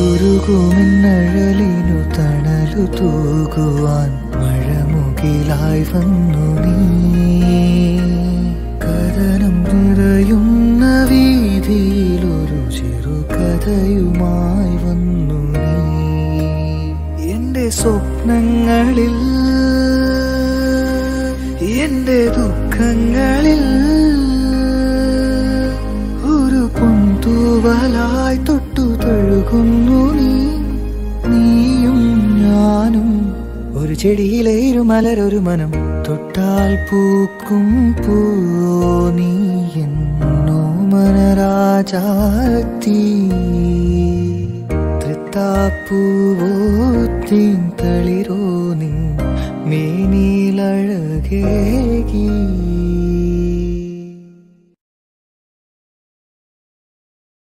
ഉരുകുമിന്നഴലിനു തണലു തൂകുവാൻ മഴമുകിലായി വന്നു നീ കഥനം നിറയുന്ന വീതിയിലൊരു ചെറുകഥയുമായി വന്നു നീ എന്റെ സ്വപ്നങ്ങളിൽ എന്റെ ദുഃഖങ്ങളിൽ ഒരു പൊന്തൂവലായി തൊട്ടു തഴുകുന്നു നീ നീയും ഞാനും ഒരു ചെടിയിലെ ഇരുമലരൊരു മനം തൊട്ടാൽ പൂക്കും പൂ നീ എന്നോ മനരാജാത്തി തൃത്താപ്പൂവോ തീൻ തളിരോ നിൻ മേനിലഴകേകി